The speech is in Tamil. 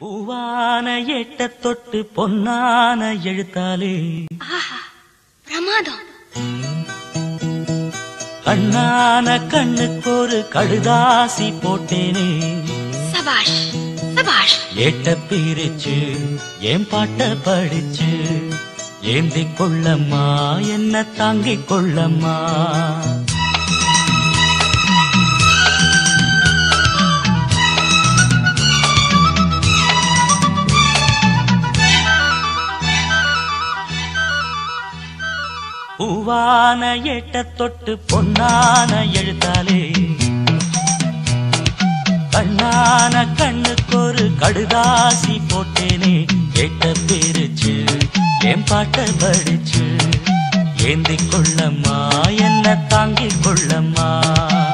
பூவான எட்ட தொட்டு பொன்னான எழுத்தாலே ஆஹா பிரமாதம் கண்ணான கண்ணுக்கு ஒரு கடுதாசி போட்டேனே சபாஷ் சபாஷ் ஏட்ட பிரிச்சு ஏன் பாட்ட படிச்சு ஏந்தி கொள்ளம்மா என்ன தாங்கிக் கொள்ளம்மா பூவான எட்ட தொட்டு பொன்னான எழுத்தாலே கண்ணான கண்ணுக்கு ஒரு கடுதாசி போட்டேனே கேட்ட பிரிச்சு என் பாட்ட படிச்சு ஏந்தி கொள்ளம்மா என்ன தாங்கிக் கொள்ளம்மா